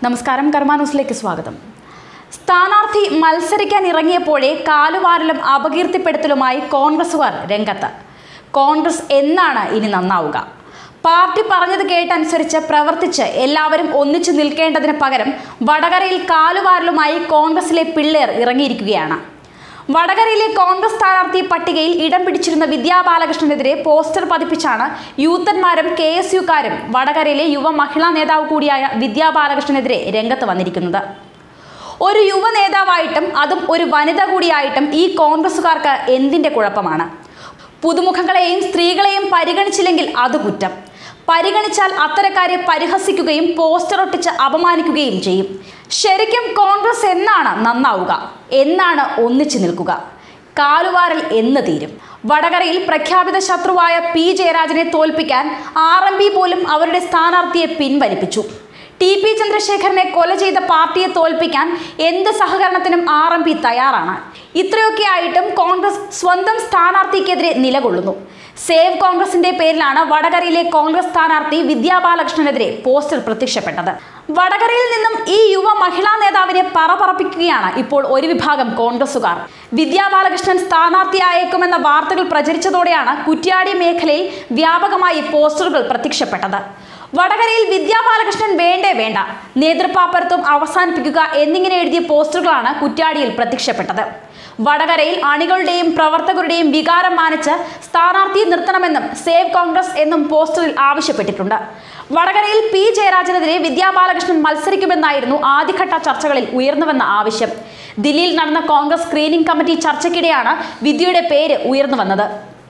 നമസ്കാരം കർമ്മ ന്യൂസിലേക്ക് സ്വാഗതം സ്ഥാനാർത്ഥി മത്സരിക്കാൻ ഇറങ്ങിയപ്പോഴേ കാലുവാരലും അപകീർത്തിപ്പെടുത്തലുമായി കോൺഗ്രസുകാർ രംഗത്ത് കോൺഗ്രസ് എന്നാണ് ഇനി നന്നാവുക പാർട്ടി പറഞ്ഞത് കേട്ടനുസരിച്ച് പ്രവർത്തിച്ച് എല്ലാവരും ഒന്നിച്ചു നിൽക്കേണ്ടതിന് പകരം വടകരയിൽ കാലുവാരലുമായി കോൺഗ്രസിലെ പിള്ളേർ ഇറങ്ങിയിരിക്കുകയാണ് വടകരയിലെ കോൺഗ്രസ് സ്ഥാനാർത്ഥി പട്ടികയിൽ ഇടം പിടിച്ചിരുന്ന വിദ്യാ ബാലകൃഷ്ണനെതിരെ പോസ്റ്റർ പതിപ്പിച്ചാണ് യൂത്തന്മാരും കെ എസ് യുക്കാരും വടകരയിലെ യുവ മഹിളാ നേതാവ് കൂടിയായ വിദ്യാ ബാലകൃഷ്ണനെതിരെ രംഗത്ത് വന്നിരിക്കുന്നത് ഒരു യുവ നേതാവായിട്ടും അതും ഒരു വനിത കൂടിയായിട്ടും ഈ കോൺഗ്രസുകാർക്ക് എന്തിന്റെ കുഴപ്പമാണ് പുതുമുഖങ്ങളെയും സ്ത്രീകളെയും പരിഗണിച്ചില്ലെങ്കിൽ അത് കുറ്റം പരിഗണിച്ചാൽ അത്തരക്കാരെ പരിഹസിക്കുകയും പോസ്റ്റർ ഒട്ടിച്ച് അപമാനിക്കുകയും ചെയ്യും ശരിക്കും കോൺഗ്രസ് എന്നാണ് നന്നാവുക എന്നാണ് ഒന്നിച്ചു നിൽക്കുക കാലുവാരൽ എന്ന് തീരും വടകരയിൽ പ്രഖ്യാപിത ശത്രുവായ പി ജയരാജനെ തോൽപ്പിക്കാൻ ആർ എം പി പോലും അവരുടെ സ്ഥാനാർത്ഥിയെ പിൻവലിപ്പിച്ചു ടി പി ചന്ദ്രശേഖരനെ കൊല ചെയ്ത പാർട്ടിയെ തോൽപ്പിക്കാൻ എന്ത് സഹകരണത്തിനും ആർ എം പി തയ്യാറാണ് ഇത്രയൊക്കെ ആയിട്ടും കോൺഗ്രസ് സ്വന്തം സ്ഥാനാർത്ഥിക്കെതിരെ നിലകൊള്ളുന്നു സേവ് കോൺഗ്രസിന്റെ പേരിലാണ് വടകരയിലെ കോൺഗ്രസ് സ്ഥാനാർത്ഥി വിദ്യാ ബാലകൃഷ്ണനെതിരെ പോസ്റ്റർ പ്രത്യക്ഷപ്പെട്ടത് വടകരയിൽ നിന്നും ഈ യുവ മഹിളാ നേതാവിനെ പറപറപ്പിക്കുകയാണ് ഇപ്പോൾ ഒരു വിഭാഗം കോൺഗ്രസുകാർ വിദ്യാ ബാലകൃഷ്ണൻ സ്ഥാനാർത്ഥിയായേക്കുമെന്ന വാർത്തകൾ പ്രചരിച്ചതോടെയാണ് കുറ്റ്യാടി മേഖലയിൽ വ്യാപകമായി പോസ്റ്ററുകൾ പ്രത്യക്ഷപ്പെട്ടത് വടകരയിൽ വിദ്യാ ബാലകൃഷ്ണൻ വേണ്ടേ വേണ്ട നേതൃപാപ്പരത്വം അവസാനിപ്പിക്കുക എന്നിങ്ങനെ എഴുതിയ പോസ്റ്ററുകളാണ് കുറ്റ്യാടിയിൽ പ്രത്യക്ഷപ്പെട്ടത് വടകരയിൽ അണികളുടെയും പ്രവർത്തകരുടെയും വികാരം മാനിച്ച് സ്ഥാനാർത്ഥിയെ നിർത്തണമെന്നും സേവ് കോൺഗ്രസ് എന്നും പോസ്റ്ററിൽ ആവശ്യപ്പെട്ടിട്ടുണ്ട് വടകരയിൽ പി ജയരാജനെതിരെ വിദ്യാ ബാലകൃഷ്ണൻ മത്സരിക്കുമെന്നായിരുന്നു ആദ്യഘട്ട ചർച്ചകളിൽ ഉയർന്നുവന്ന ആവശ്യം ദില്ലിയിൽ നടന്ന കോൺഗ്രസ് സ്ക്രീനിംഗ് കമ്മിറ്റി ചർച്ചയ്ക്കിടെയാണ് വിദ്യയുടെ പേര് ഉയർന്നു വന്നത്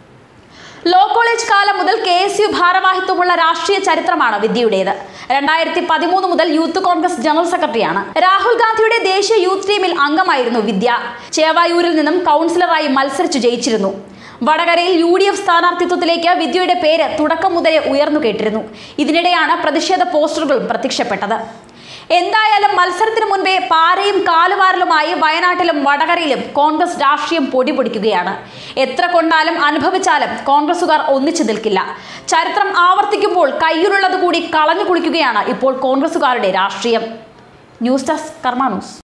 ലോ കോളേജ് കാലം മുതൽ കെ എസ് യു ഭാരവാഹിത്വമുള്ള രാഷ്ട്രീയ ചരിത്രമാണ് വിദ്യയുടേത് രണ്ടായിരത്തി പതിമൂന്ന് മുതൽ യൂത്ത് കോൺഗ്രസ് ജനറൽ സെക്രട്ടറിയാണ് രാഹുൽ ഗാന്ധിയുടെ ദേശീയ യൂത്ത് ടീമിൽ അംഗമായിരുന്നു വിദ്യ ചേവായൂരിൽ നിന്നും കൗൺസിലറായി മത്സരിച്ചു ജയിച്ചിരുന്നു വടകരയിൽ യു ഡി എഫ് സ്ഥാനാർത്ഥിത്വത്തിലേക്ക് വിദ്യയുടെ പേര് തുടക്കം മുതലേ ഉയർന്നു കേട്ടിരുന്നു ഇതിനിടെയാണ് പ്രതിഷേധ പോസ്റ്ററുകൾ പ്രത്യക്ഷപ്പെട്ടത് എന്തായാലും മത്സരത്തിന് മുൻപേ പാരയും കാലുവാരലുമായി വയനാട്ടിലും വടകരയിലും കോൺഗ്രസ് രാഷ്ട്രീയം പൊടിപൊടിക്കുകയാണ് എത്ര കൊണ്ടാലും അനുഭവിച്ചാലും കോൺഗ്രസുകാർ ഒന്നിച്ചു നിൽക്കില്ല ചരിത്രം ആവർത്തിക്കുമ്പോൾ കയ്യിലുള്ളത് കൂടി കളഞ്ഞു കുളിക്കുകയാണ് ഇപ്പോൾ കോൺഗ്രസുകാരുടെ രാഷ്ട്രീയം ന്യൂസ് ഡെസ്ക് കർമാ ന്യൂസ്